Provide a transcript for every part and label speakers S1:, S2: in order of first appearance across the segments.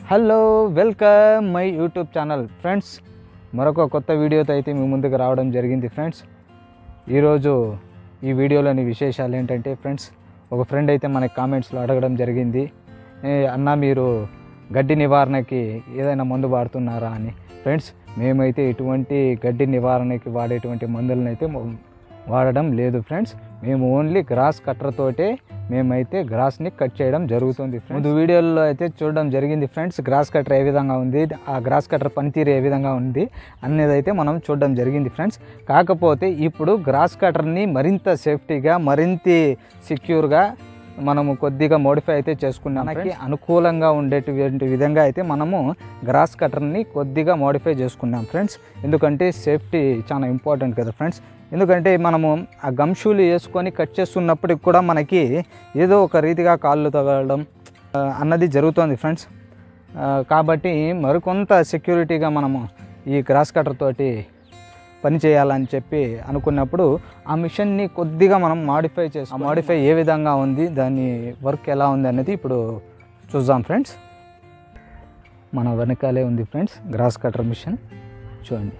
S1: Hello welcome my YouTube channel friends మరొక కొత్త వీడియోతో అయితే మీ ముందుకు రావడం జరిగింది ఫ్రెండ్స్ ఈరోజు ఈ వీడియోలోని విశేషాలు ఏంటంటే ఫ్రెండ్స్ ఒక ఫ్రెండ్ అయితే మనకి కామెంట్స్లో అడగడం జరిగింది "ఏ, అన్న మీరు గడ్డి నివారణకి ఏదైనా మందు వాడుతున్నారా అని ఫ్రెండ్స్ మేమైతే ఎటువంటి గడ్డి నివారణకి వాడేటువంటి మందులను అయితే మొ- వాడడం లేదు ఫ్రెండ్స్ మేము ఓన్లీ గ్రాస్ కట్టర్ తోటే మేమైతే గ్రాస్ని కట్ చేయడం జరుగుతుంది ముందు వీడియోలో అయితే చూడడం జరిగింది ఫ్రెండ్స్ గ్రాస్ కట్టర్ ఏ విధంగా ఉంది ఆ గ్రాస్ కట్టర్ పనితీరు ఏ విధంగా ఉంది అనేది అయితే మనం చూడడం జరిగింది ఫ్రెండ్స్ కాకపోతే ఇప్పుడు గ్రాస్ కట్టర్ని మరింత సేఫ్టీగా మరింత సెక్యూర్గా మనము కొద్దిగా మోడిఫై అయితే చేసుకున్నాం మనకి అనుకూలంగా ఉండేటువంటి విధంగా అయితే మనము గ్రాస్ కట్టర్ని కొద్దిగా మోడిఫై చేసుకున్నాం ఫ్రెండ్స్ ఎందుకంటే సేఫ్టీ చాలా ఇంపార్టెంట్ కదా ఫ్రెండ్స్ ఎందుకంటే మనము ఆ గమ్ షూలు వేసుకొని కట్ చేస్తున్నప్పటికి కూడా మనకి ఏదో ఒక రీతిగా కాళ్ళు తగలడం ఆ, అన్నది జరుగుతుంది ఫ్రెండ్స్ ఆ, కాబట్టి మరికొంత సెక్యూరిటీగా మనము ఈ గ్రాస్ కట్టర్ తోటి పని చేయాలని చెప్పి అనుకున్నప్పుడు ఆ మిషన్ని కొద్దిగా మనం మాడిఫై చేసి ఆ మాడిఫై ఏ విధంగా ఉంది దాని వర్క్ ఎలా ఉంది అనేది ఇప్పుడు చూద్దాం ఫ్రెండ్స్ మన వెనకాలే ఉంది ఫ్రెండ్స్ గ్రాస్ కటర్ మిషన్ చూడండి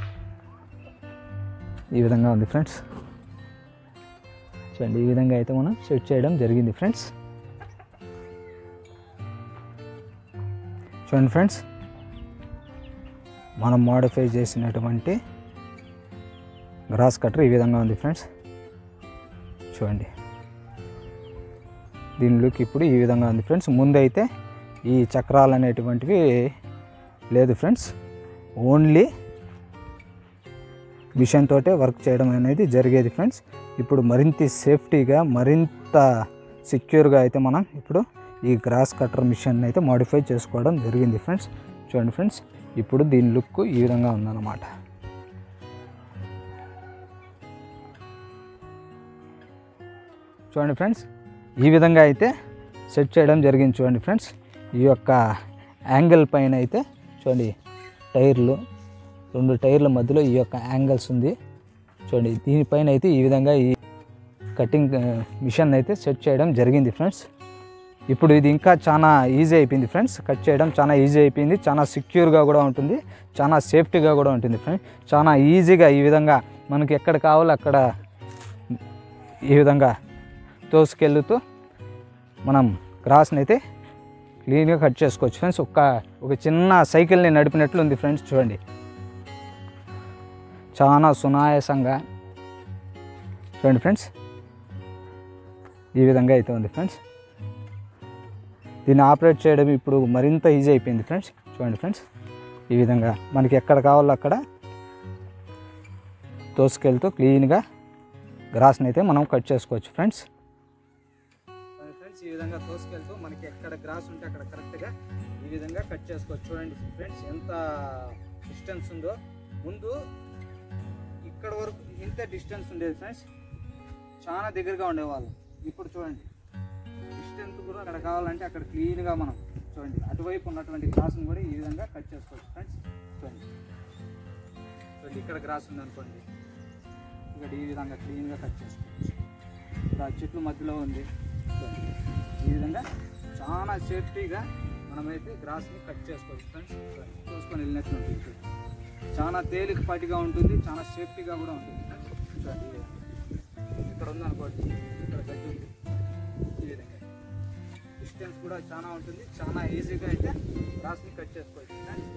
S1: ఈ విధంగా ఉంది ఫ్రెండ్స్ చూడండి ఈ విధంగా అయితే మనం సెట్ చేయడం జరిగింది ఫ్రెండ్స్ చూడండి ఫ్రెండ్స్ మనం మోడిఫై చేసినటువంటి గ్రాస్ కటర్ ఈ విధంగా ఉంది ఫ్రెండ్స్ చూడండి దీని లుక్ ఇప్పుడు ఈ విధంగా ఉంది ఫ్రెండ్స్ ముందైతే ఈ చక్రాలు అనేటువంటివి లేదు ఫ్రెండ్స్ ఓన్లీ మిషన్ తోటే వర్క్ చేయడం అనేది జరిగేది ఫ్రెండ్స్ ఇప్పుడు మరింత సేఫ్టీగా మరింత సెక్యూర్గా అయితే మనం ఇప్పుడు ఈ గ్రాస్ కటర్ మిషన్ అయితే మాడిఫై చేసుకోవడం జరిగింది ఫ్రెండ్స్ చూడండి ఫ్రెండ్స్ ఇప్పుడు దీని లుక్ ఈ విధంగా ఉందన్నమాట చూడండి ఫ్రెండ్స్ ఈ విధంగా అయితే సెట్ చేయడం జరిగింది చూడండి ఫ్రెండ్స్ ఈ యొక్క యాంగిల్ పైన అయితే చూడండి టైర్లు రెండు టైర్ల మధ్యలో ఈ యొక్క యాంగిల్స్ ఉంది చూడండి దీనిపైన అయితే ఈ విధంగా ఈ కటింగ్ ఆ, మిషన్ అయితే సెట్ చేయడం జరిగింది ఫ్రెండ్స్ ఇప్పుడు ఇది ఇంకా చాలా ఈజీ అయిపోయింది ఫ్రెండ్స్ కట్ చేయడం చాలా ఈజీ అయిపోయింది చాలా సెక్యూర్గా కూడా ఉంటుంది చాలా సేఫ్టీగా కూడా ఉంటుంది ఫ్రెండ్స్ చాలా ఈజీగా ఈ విధంగా మనకి ఎక్కడ కావాలో అక్కడ ఈ విధంగా తోసుకెళ్తూ మనం గ్రాస్ని అయితే క్లీన్గా కట్ చేసుకోవచ్చు ఫ్రెండ్స్ ఒక ఒక చిన్న సైకిల్ని నడిపినట్లు ఉంది ఫ్రెండ్స్ చూడండి చాలా సునాయాసంగా చూడండి ఫ్రెండ్స్ ఈ విధంగా అయితే ఉంది ఫ్రెండ్స్ దీన్ని ఆపరేట్ చేయడం ఇప్పుడు మరింత ఈజీ అయిపోయింది ఫ్రెండ్స్ చూడండి ఫ్రెండ్స్ ఈ విధంగా మనకి ఎక్కడ కావాలో అక్కడ తోసుకెళ్తూ క్లీన్గా గ్రాస్ని అయితే మనం కట్ చేసుకోవచ్చు ఫ్రెండ్స్ ఫ్రెండ్స్ ఈ విధంగా తోసుకెళ్తూ మనకి ఎక్కడ గ్రాస్ ఉంటే అక్కడ కరెక్ట్గా ఈ విధంగా కట్ చేసుకోవచ్చు చూడండి ఫ్రెండ్స్ ఎంత డిస్టెన్స్ ఉందో ముందు ఇక్కడ వరకు ఇంత డిస్టెన్స్ ఉండేది ఫ్రెండ్స్ చాలా దగ్గరగా ఉండేవాళ్ళు ఇప్పుడు చూడండి డిస్టెన్స్ కూడా అక్కడ కావాలంటే అక్కడ క్లీన్గా మనం చూడండి అటువైపు ఉన్నటువంటి గ్రాస్ని కూడా ఈ విధంగా కట్ చేసుకోవచ్చు ఫ్రెండ్స్ చూడండి చూడండి ఇక్కడ గ్రాస్ ఉందనుకోండి ఇక్కడ ఈ విధంగా క్లీన్గా కట్ చేసుకోవచ్చు ఇక్కడ ఆ చెట్ల మధ్యలో ఉంది చూడండి. ఈ విధంగా చాలా సేఫ్టీగా మనమైతే గ్రాస్ని కట్ చేసుకోవచ్చు ఫ్రెండ్స్ చూడండి. చూసుకొని వెళ్ళినట్లు ఉంటుంది చూడండి. చాలా తేలికపాటిగా ఉంటుంది చాలా సేఫ్టీగా కూడా ఉంటుంది ఫ్రెండ్స్ చూడండి ఈ విధంగా. ఇక్కడ ఉందనుకోండి ఇక్కడ గడ్డి ఉంది ఈ విధంగా డిస్టెన్స్ కూడా చాలా ఉంటుంది చాలా ఈజీగా అయితే గ్రాస్ని కట్ చేసుకోవచ్చు ఫ్రెండ్స్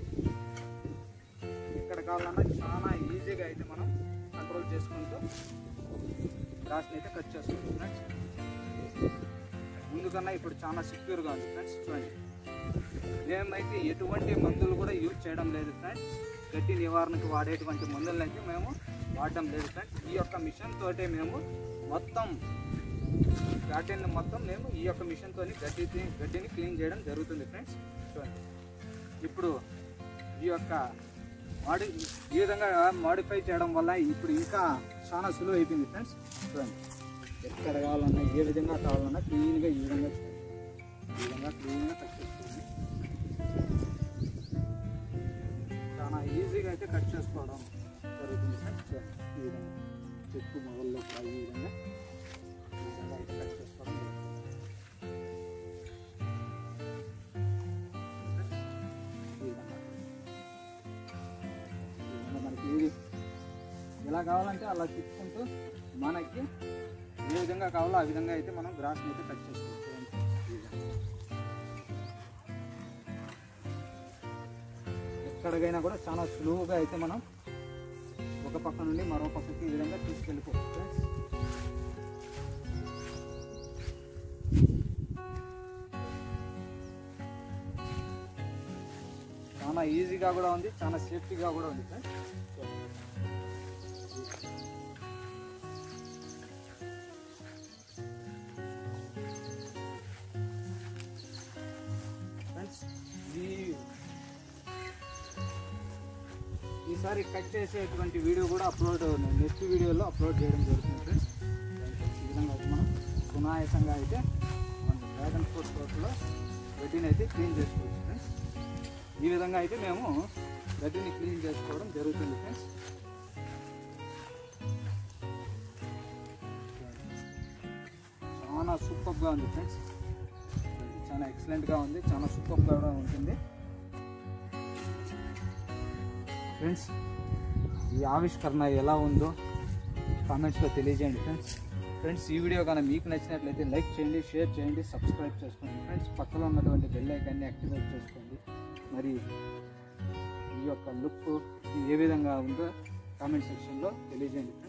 S1: ఎక్కడ కావాలన్నా చాలా ఈజీగా అయితే మనం కంట్రోల్ చేసుకుంటూ గ్రాస్ని అయితే కట్ చేసుకోవచ్చు ఫ్రెండ్స్ ముందుకన్నా ఇప్పుడు చాలా సెక్యూర్గా ఉంది ఫ్రెండ్స్ చూడండి మేమైతే ఎటువంటి మందులు కూడా యూజ్ చేయడం లేదు ఫ్రెండ్స్ గడ్డి నివారణకు వాడేటువంటి మందులను అయితే మేము వాడడం లేదు ఫ్రెండ్స్ ఈ యొక్క మిషన్ తోటే మేము మొత్తం గార్డెన్ మొత్తం మేము ఈ యొక్క మిషన్తో గడ్డి గడ్డిని క్లీన్ చేయడం జరుగుతుంది ఫ్రెండ్స్ చూడండి ఇప్పుడు ఈ యొక్క మాడి ఈ విధంగా మాడిఫై చేయడం వల్ల ఇప్పుడు ఇంకా చాలా సులువు అయిపోయింది ఫ్రెండ్స్ చూడండి ఎక్కడ కావాలన్నా ఏ విధంగా కావాలన్నా క్లీన్గా ఈ విధంగా చూడండి. ఈ విధంగా క్లీన్గా కట్ చేసుకోండి చాలా ఈజీగా అయితే కట్ చేసుకోవడం జరుగుతుంది ఫ్రెండ్స్ చూడండి ఈ విధంగా చెట్టు మొదల్లో కూడా ఈ విధంగా ఈ విధంగా అయితే కట్ చేసుకోవడం జరుగుతుంది ఎలా కావాలంటే అలా తిప్పుకుంటూ మనకి ఏ విధంగా కావాలో ఆ విధంగా అయితే మనం గ్రాస్ని అయితే కట్ చేసుకోవచ్చు ఈ విధంగా. ఎక్కడికైనా కూడా చాలా సులువుగా అయితే మనం ఒక పక్క నుండి మరో పక్కకి ఈ విధంగా తీసుకెళ్ళిపోవచ్చు ఫ్రెండ్స్ చాలా ఈజీగా కూడా ఉంది చాలా సేఫ్టీగా కూడా ఉంది ఫ్రెండ్స్ ఫ్రెండ్స్ ఈ ఈసారి కట్ చేసేటువంటి వీడియో కూడా అప్లోడ్ నెక్స్ట్ వీడియోలో అప్లోడ్ చేయడం జరుగుతుంది ఫ్రెండ్స్ ఈ విధంగా అయితే మనం సునాయాసంగా అయితే మన డ్రాగన్ ఫ్రూట్ తోటలో గడ్డిని అయితే క్లీన్ చేసుకోవచ్చు ఫ్రెండ్స్ ఈ విధంగా అయితే మేము గడ్డిని క్లీన్ చేసుకోవడం జరుగుతుంది ఫ్రెండ్స్ చాలా సూపర్గా ఉంది ఫ్రెండ్స్ చాలా ఎక్సలెంట్గా ఉంది చాలా సూపర్గా కూడా ఉంటుంది ఫ్రెండ్స్ ఈ ఆవిష్కరణ ఎలా ఉందో కామెంట్స్లో తెలియజేయండి ఫ్రెండ్స్ ఫ్రెండ్స్ ఈ వీడియో కానీ మీకు నచ్చినట్లయితే లైక్ చేయండి షేర్ చేయండి సబ్స్క్రైబ్ చేసుకోండి ఫ్రెండ్స్ పక్కలో ఉన్నటువంటి బెల్ ఐకాన్ని యాక్టివేట్ చేసుకోండి మరి ఈ యొక్క లుక్ ఏ విధంగా ఉందో కామెంట్ సెక్షన్లో తెలియజేయండి